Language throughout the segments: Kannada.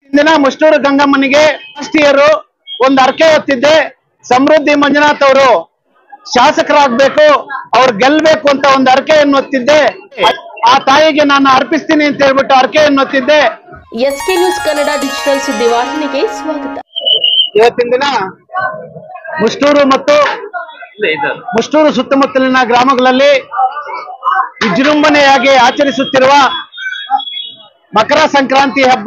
ಇಂದಿನ ಮುಷ್ಟೂರು ಗಂಗಮ್ಮನಿಗೆ ಲಾಸ್ಟ್ ಇಯರ್ ಒಂದು ಅರ್ಕೆ ಹೊತ್ತಿದ್ದೆ ಸಮೃದ್ಧಿ ಮಂಜುನಾಥ್ ಅವರು ಶಾಸಕರಾಗ್ಬೇಕು ಅವ್ರು ಗೆಲ್ಬೇಕು ಅಂತ ಒಂದು ಅರ್ಕೆಯನ್ನು ಹೊತ್ತಿದ್ದೆ ಆ ತಾಯಿಗೆ ನಾನು ಅರ್ಪಿಸ್ತೀನಿ ಅಂತ ಹೇಳ್ಬಿಟ್ಟು ಅರ್ಕೆಯನ್ನು ಹೊತ್ತಿದ್ದೆ ಎಸ್ಕೆ ನ್ಯೂಸ್ ಕನ್ನಡ ಡಿಜಿಟಲ್ ಸುದ್ದಿವಾಹಿನಿಗೆ ಸ್ವಾಗತ ಇವತ್ತಿನ ದಿನ ಮುಷ್ಟೂರು ಮತ್ತು ಮುಷ್ಟೂರು ಸುತ್ತಮುತ್ತಲಿನ ಗ್ರಾಮಗಳಲ್ಲಿ ವಿಜೃಂಭಣೆಯಾಗಿ ಆಚರಿಸುತ್ತಿರುವ ಮಕರ ಸಂಕ್ರಾಂತಿ ಹಬ್ಬ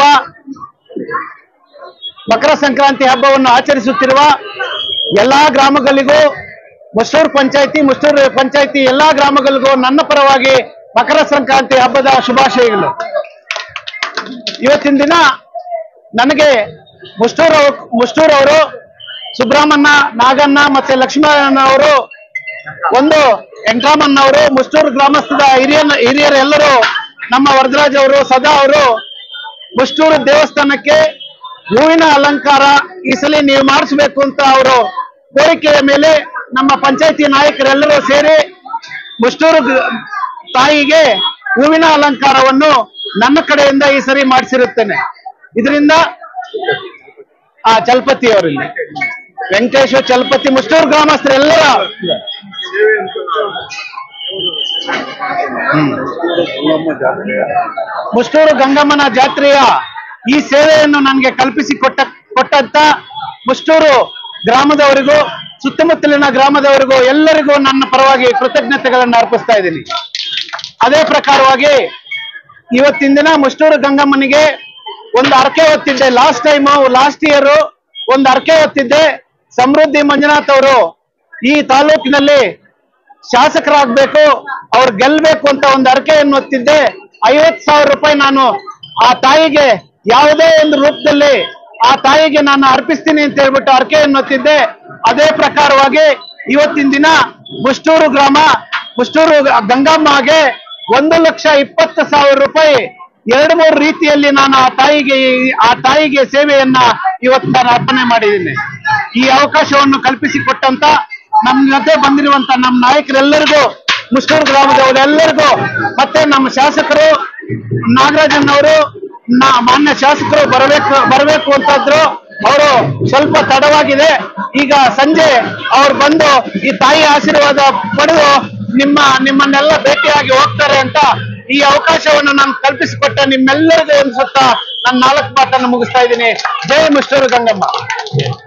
ಮಕರ ಸಂಕ್ರಾಂತಿ ಹಬ್ಬವನ್ನು ಆಚರಿಸುತ್ತಿರುವ ಎಲ್ಲಾ ಗ್ರಾಮಗಳಿಗೂ ಮುಷ್ಟೂರು ಪಂಚಾಯತಿ ಮುಷ್ಟೂರು ಪಂಚಾಯತಿ ಎಲ್ಲಾ ಗ್ರಾಮಗಳಿಗೂ ನನ್ನ ಪರವಾಗಿ ಮಕರ ಸಂಕ್ರಾಂತಿ ಹಬ್ಬದ ಶುಭಾಶಯಗಳು ಇವತ್ತಿನ ದಿನ ನನಗೆ ಮುಷ್ಟೂರು ಮುಷ್ಟೂರು ಅವರು ಸುಬ್ರಹ್ಮಣ್ಯ ನಾಗಣ್ಣ ಮತ್ತೆ ಲಕ್ಷ್ಮಣ ಅವರು ಒಂದು ವೆಂಕಟರಾಮಣ್ಣ ಅವರು ಮುಷ್ಟೂರು ಗ್ರಾಮಸ್ಥದ ಹಿರಿಯ ಹಿರಿಯರೆಲ್ಲರೂ ನಮ್ಮ ವರದರಾಜ್ ಅವರು ಸದಾ ಅವರು ಮುಷ್ಟೂರು ದೇವಸ್ಥಾನಕ್ಕೆ ಹೂವಿನ ಅಲಂಕಾರ ಈ ಸಲ ನೀವು ಮಾಡಿಸ್ಬೇಕು ಅಂತ ಅವರು ಕೋರಿಕೆಯ ಮೇಲೆ ನಮ್ಮ ಪಂಚಾಯತಿ ನಾಯಕರೆಲ್ಲರೂ ಸೇರಿ ಮುಷ್ಟೂರು ಗ- ತಾಯಿಗೆ ಹೂವಿನ ಅಲಂಕಾರವನ್ನು ನನ್ನ ಕಡೆಯಿಂದ ಈ ಸರಿ ಮಾಡಿಸಿರುತ್ತೇನೆ ಇದರಿಂದ ಆ ಚಲಪತಿ ಅವರಲ್ಲಿ ವೆಂಕಟೇಶ್ವರ ಚಲಪತಿ ಮುಷ್ಟೂರು ಗ್ರಾಮಸ್ಥರೆಲ್ಲರ ಮುಷ್ಟೂರು ಗಂಗಮ್ಮನ ಜಾತ್ರೆಯ ಈ ಸೇವೆಯನ್ನು ನನಗೆ ಕಲ್ಪಿಸಿ ಕೊಟ್ಟ ಕೊಟ್ಟಂತ ಮುಷ್ಟೂರು ಗ್ರಾಮದವರಿಗೂ ಸುತ್ತಮುತ್ತಲಿನ ಗ್ರಾಮದವರಿಗೂ ಎಲ್ಲರಿಗೂ ನನ್ನ ಪರವಾಗಿ ಕೃತಜ್ಞತೆಗಳನ್ನು ಅರ್ಪಿಸ್ತಾ ಇದ್ದೀನಿ ಅದೇ ಪ್ರಕಾರವಾಗಿ ಇವತ್ತಿನ ದಿನ ಮುಷ್ಟೂರು ಗಂಗಮ್ಮನಿಗೆ ಒಂದು ಅರ್ಕೆ ಹೊತ್ತಿದ್ದೆ ಲಾಸ್ಟ್ ಟೈಮ್ ಲಾಸ್ಟ್ ಇಯರ್ ಒಂದು ಅರ್ಕೆ ಹೊತ್ತಿದ್ದೆ ಸಮೃದ್ಧಿ ಮಂಜುನಾಥ್ ಅವರು ಈ ತಾಲೂಕಿನಲ್ಲಿ ಶಾಸಕರಾಗ್ಬೇಕು ಅವ್ರು ಗೆಲ್ಬೇಕು ಅಂತ ಒಂದು ಅರ್ಕೆಯನ್ನು ಹೊತ್ತಿದ್ದೆ ಐವತ್ ಸಾವಿರ ರೂಪಾಯಿ ನಾನು ಆ ತಾಯಿಗೆ ಯಾವುದೇ ಒಂದು ರೂಪದಲ್ಲಿ ಆ ತಾಯಿಗೆ ನಾನು ಅರ್ಪಿಸ್ತೀನಿ ಅಂತ ಹೇಳ್ಬಿಟ್ಟು ಅರ್ಕೆಯನ್ನು ಹೊತ್ತಿದ್ದೆ ಅದೇ ಪ್ರಕಾರವಾಗಿ ಇವತ್ತಿನ ದಿನ ಮುಷ್ಟೂರು ಗ್ರಾಮ ಮುಷ್ಟೂರು ಗಂಗಮ್ಮಗೆ ಒಂದು ಲಕ್ಷ ಇಪ್ಪತ್ತು ಸಾವಿರ ರೂಪಾಯಿ ಎರಡು ಮೂರು ರೀತಿಯಲ್ಲಿ ನಾನು ಆ ತಾಯಿಗೆ ಆ ತಾಯಿಗೆ ಸೇವೆಯನ್ನ ಇವತ್ತು ನಾನು ಅರ್ಪಣೆ ಮಾಡಿದ್ದೀನಿ ಈ ಅವಕಾಶವನ್ನು ಕಲ್ಪಿಸಿಕೊಟ್ಟಂತ ನಮ್ಮ ಜೊತೆ ಬಂದಿರುವಂತ ನಮ್ಮ ನಾಯಕರೆಲ್ಲರಿಗೂ ಮುಷ್ಟೂರು ಗ್ರಾಮದವರೆಲ್ಲರಿಗೂ ಮತ್ತೆ ನಮ್ಮ ಶಾಸಕರು ನಾಗರಾಜನ್ನವರು ನಾ ಮಾನ್ಯ ಶಾಸಕರು ಬರಬೇಕು ಬರಬೇಕು ಅಂತಾದ್ರು ಅವರು ಸ್ವಲ್ಪ ತಡವಾಗಿದೆ ಈಗ ಸಂಜೆ ಅವ್ರು ಬಂದು ಈ ತಾಯಿ ಆಶೀರ್ವಾದ ಪಡೆದು ನಿಮ್ಮ ನಿಮ್ಮನ್ನೆಲ್ಲ ಭೇಟಿಯಾಗಿ ಹೋಗ್ತಾರೆ ಅಂತ ಈ ಅವಕಾಶವನ್ನು ನಾನು ಕಲ್ಪಿಸಿಕೊಟ್ಟ ನಿಮ್ಮೆಲ್ಲರಿಗೂ ಅನ್ಸುತ್ತಾ ನಾನು ನಾಲ್ಕು ಮಾತನ್ನು ಮುಗಿಸ್ತಾ ಇದ್ದೀನಿ ಜೈ ಮುಷ್ಟೂರು ಗಂಗಮ್ಮ